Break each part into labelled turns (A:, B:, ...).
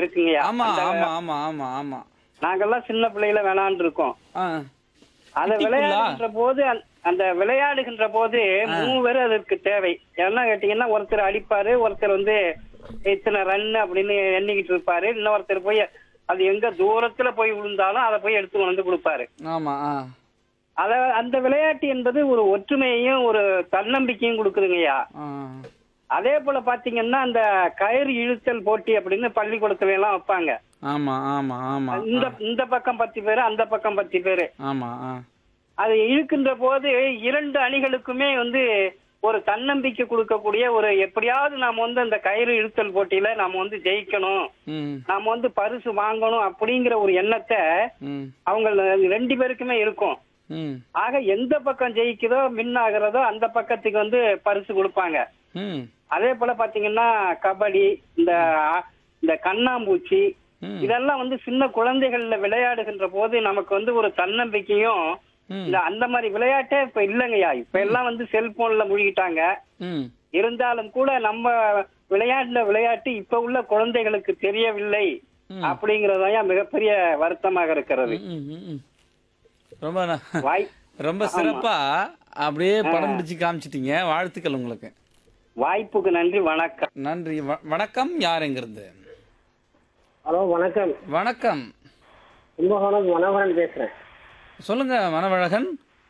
A: இருக்குங்கய்யா
B: ஆமா
A: அந்த-
B: ஆமா ஆமா ஆமா ஆமா
A: நாங்கெல்லாம் சின்ன பிள்ளையில விளையாண்டு இருக்கோம்
B: ஆ
A: அத
B: கிட்டிப்புல்லா?
A: விளையாடுகின்ற போது அந்த- அந்த விளையாடுகின்ற போது மூவர் அதற்கு தேவை என்ன கேட்டீங்கன்னா ஒருத்தர் அடிப்பாரு ஒருத்தர் வந்து இத்தனை ரன் அப்படின்னு எண்ணிக்கிட்டு இருப்பாரு இன்னொருத்தர் போய் அது எங்க தூரத்துல போய் விழுந்தாலும் அதை போய் எடுத்து வந்து கொடுப்பாரு
B: ஆமா ஆ
A: அத அந்த விளையாட்டு என்பது ஒரு ஒற்றுமையையும் ஒரு தன்னம்பிக்கையும் கொடுக்குதுங்கய்யா
B: ஆ
A: அதே போல பாத்தீங்கன்னா அந்த கயிறு இழுத்தல் போட்டி அப்படின்னு பள்ளிக்கூடத்துல எல்லாம் வைப்பாங்க
B: ஆமா ஆமா ஆமா
A: இந்த இந்த பக்கம் பத்து பேரு அந்த பக்கம் பத்து பேரு
B: ஆமா ஆ
A: அது இழுக்கின்ற போது இரண்டு அணிகளுக்குமே வந்து ஒரு தன்னம்பிக்கை கொடுக்கக்கூடிய ஒரு எப்படியாவது நாம வந்து அந்த கயிறு இழுத்தல் போட்டியில நாம வந்து ஜெயிக்கணும்
B: ம்
A: நாம வந்து பரிசு வாங்கணும் அப்படிங்கிற ஒரு எண்ணத்தை
B: ம்
A: அவங்க ரெண்டு பேருக்குமே இருக்கும்
B: ம்
A: ஆக எந்த பக்கம் ஜெயிக்குதோ மின் ஆகுறதோ அந்த பக்கத்துக்கு வந்து பரிசு கொடுப்பாங்க
B: ம்
A: அதே போல பாத்தீங்கன்னா கபடி இந்த இந்த கண்ணாம்பூச்சி
B: ம்
A: இதெல்லாம் வந்து சின்ன குழந்தைகள்ல விளையாடுகின்ற போது நமக்கு வந்து ஒரு தன்னம்பிக்கையும்
B: ம்
A: இந்த அந்த மாதிரி விளையாட்டே இப்ப இல்லைங்கய்யா இப்ப எல்லாம் வந்து செல்போன்ல மூழ்கிட்டாங்க
B: ம்
A: இருந்தாலும் கூட நம்ம விளையாடுன விளையாட்டு இப்ப உள்ள குழந்தைகளுக்கு தெரியவில்லை
B: ம்.
A: அப்படிங்கறதான் மிகப்பெரிய வருத்தமாக இருக்கிறது
B: ம், ம், ம். ரொம்ப ந-
A: வாய்
B: ரொம்ப சிறப்பா அப்படியே படம் பிடிச்சு காமிச்சிட்டீங்க வாழ்த்துக்கள் உங்களுக்கு
A: வாய்ப்புக்கு நன்றி வணக்கம்
B: நன்றி வ- வணக்கம் யாருங்கிறது
C: ஹலோ வணக்கம்
B: வணக்கம்
C: கும்பகோணம் மனோகரன் பேசுறேன்
B: சொல்லுங்க மனவழகன்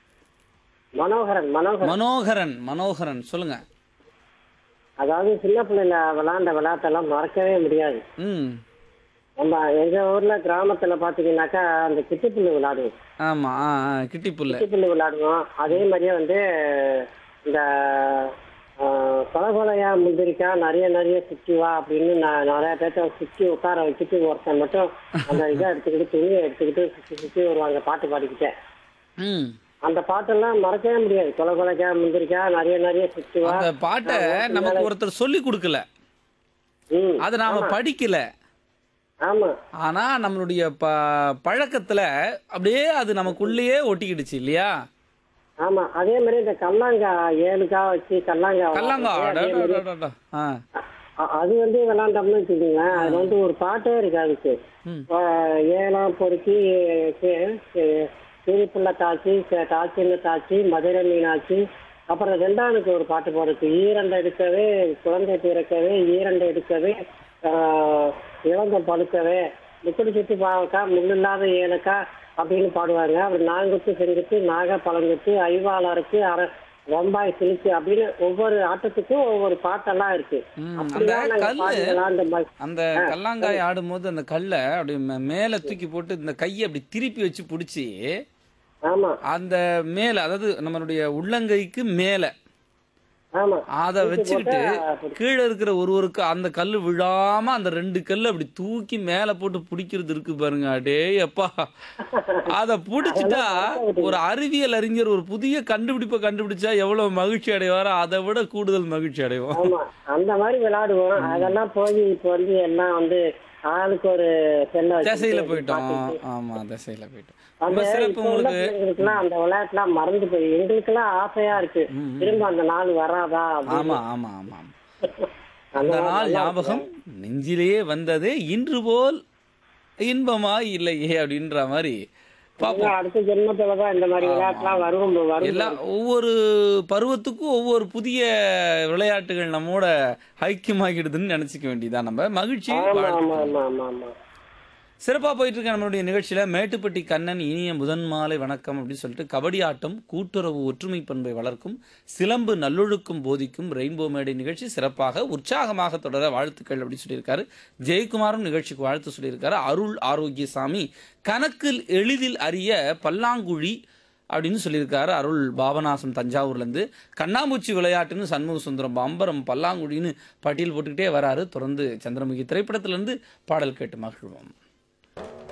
C: மனோகரன் மனோகரன்
B: மனோகரன் மனோகரன் சொல்லுங்க
C: அதாவது சின்ன பிள்ளைல விளையாண்ட விளையாட்டெல்லாம் மறக்கவே முடியாது
B: ம்
C: நம்ம எங்க ஊர்ல கிராமத்துல பாத்தீங்கன்னாக்கா அந்த கிட்டிப்புல்லு விளையாடுவோம்
B: ஆமா ஆ ஆ, கிட்டி புல்ல
C: கிட்டிப்புல்லு விளையாடுவோம் அதே மாதிரியே வந்து இந்த ஆ, கொலை கொலையா முந்திரிக்காய் நிறைய நிறைய சுற்றி வா அப்படின்னு நான் நிறைய பேர்த்த சுற்றி உட்கார வச்சுட்டு ஒருத்தன் மட்டும் அந்த இதை எடுத்துக்கிட்டு துணியை எடுத்துக்கிட்டு சுற்றி சுற்றி வருவாங்க பாட்டு பாடிக்கிட்டே
B: ம்
C: அந்த பாட்டெல்லாம் மறக்கவே முடியாது கொலை கொலைக்காய் முந்திரிக்காய் நிறைய நிறைய சுற்றி வா
B: அந்த பாட்டை நமக்கு ஒருத்தர் சொல்லி கொடுக்கல
C: ம்
B: அதை நாம படிக்கல
C: ஆமா
B: ஆனா நம்மளுடைய ப பழக்கத்துல அப்படியே அது நமக்குள்ளேயே ஒட்டிக்கிடுச்சு இல்லையா
C: ஆமா அதே மாதிரி இந்த கல்லாங்கா ஏழுக்கா வச்சு கல்லாங்கா
B: கல்லாங்கா
C: விளையாடுறது, அதே மாதிரி
B: அடடடடடா. ஆ
C: அ- அது வந்து விளாண்டோம்னு வச்சுக்கோங்களேன் அது வந்து ஒரு பாட்டே இருக்கு அதுக்கு
B: ம்.
C: ஆஹ் ஏழாம் பொறுக்கி சிரிப்புள்ள தாச்சி சே- தாச்சின்னு தாச்சி மதுரை மீனாட்சி அப்புறம் ரெண்டானுக்கு ஒரு பாட்டு போடுறது ஈரண்டை எடுக்கவே குழந்தை பிறக்கவே ஈரண்டை எடுக்கவே ஆஹ் இளந்த பழுக்கவே முக்குடி சுத்தி பாவக்கா முள்ளில்லாத ஏலக்கா அப்படின்னு பாடுவாங்க அப்புறம் நாங்குத்து செங்குத்து நாக பழங்குத்து ஐவாளருக்கு அர ரொம்பாய் சிலுக்கு அப்படின்னு ஒவ்வொரு ஆட்டத்துக்கும் ஒவ்வொரு பாட்டெல்லாம் இருக்கு
B: ம்,
C: அப்படிதான்
B: அந்த
C: நாங்க
B: கல்லு-
C: பாடி விளையாண்ட மாதிரி
B: அந்த கல்லாங்காய் ஆடும்போது அந்த கல்லை அப்படி மே- மேல தூக்கி போட்டு இந்த கையை அப்படி திருப்பி வச்சு பிடிச்சி
C: ஆமா
B: அந்த மேல அதாவது நம்மளுடைய உள்ளங்கைக்கு மேல
C: ஆமா
B: அதை வச்சுக்கிட்டு கீழே இருக்கிற ஒருவருக்கு அந்த கல்லு விழாம அந்த ரெண்டு கல்லு அப்படி தூக்கி மேல போட்டு பிடிக்கிறது இருக்கு பாருங்க அடே அப்பா அத புடிச்சிட்டா ஒரு அறிவியல் அறிஞர் ஒரு புதிய கண்டுபிடிப்பை கண்டுபிடிச்சா எவ்வளவு மகிழ்ச்சி அடைவாரோ அதை விட கூடுதல் மகிழ்ச்சி அடைவோம்
C: ஆமா அந்த மாதிரி விளையாடுவோம் அதெல்லாம் போய் இப்ப வந்து எல்லாம் வந்து ஆளுக்கு ஒரு செல்ல வச்சுக்கிட்டு
B: திசையில போயிட்டோம்
C: பார்த்துக்கிட்டு.
B: ஆமா திசையில போயிட்டோம்
C: அந்த
B: ரொம்ப சிறப்பு
C: இப்ப உள்ள
B: உங்களுக்கு
C: பிள்ளைங்களுக்குலாம் அந்த விளையாட்டுலாம் மறந்து போய் எங்களுக்கெல்லாம் ஆசையா இருக்கு திரும்ப அந்த நாள் வராதா அப்படின்னு.
B: ஆமா ஆமா ஆமா ஆமா. அந்த நாள் ஞாபகம் நெஞ்சிலேயே வந்தது இன்று போல் இன்பமா இல்லையே அப்படின்ற மாதிரி பார்ப்போம்
C: அடுத்த ஜென்மத்துலதான் இந்த மாதிரி விளையாட்டுலாம் வரும் வரும்
B: எல்லா ஒவ்வொரு பருவத்துக்கும் ஒவ்வொரு புதிய விளையாட்டுகள் நம்மோட ஐக்கியமாகிடுதுன்னு நினைச்சுக்க வேண்டியதான் நம்ம மகிழ்ச்சி
C: ஆமா
B: வாழ்த்துக்கள்.
C: ஆமா ஆமா ஆமா ஆமா
B: சிறப்பா போயிட்டு இருக்க நம்மளுடைய நிகழ்ச்சியில மேட்டுப்பட்டி கண்ணன் இனிய முதன் மாலை வணக்கம் அப்படின்னு சொல்லிட்டு கபடி ஆட்டம் கூட்டுறவு ஒற்றுமை பண்பை வளர்க்கும் சிலம்பு நல்லொழுக்கும் போதிக்கும் ரெயின்போ மேடை நிகழ்ச்சி சிறப்பாக உற்சாகமாக தொடர வாழ்த்துக்கள் அப்படின்னு சொல்லியிருக்காரு ஜெயக்குமாரும் நிகழ்ச்சிக்கு வாழ்த்து சொல்லியிருக்காரு அருள் ஆரோக்கியசாமி கணக்கில் எளிதில் அறிய பல்லாங்குழி அப்படின்னு சொல்லியிருக்காரு அருள் பாபநாசம் தஞ்சாவூர்லேருந்து கண்ணாமூச்சி விளையாட்டுன்னு சண்முக சுந்தரம் பம்பரம் பல்லாங்குழின்னு பட்டியல் போட்டுக்கிட்டே வராரு தொடர்ந்து சந்திரமுகி திரைப்படத்திலிருந்து பாடல் கேட்டு மகிழ்வோம்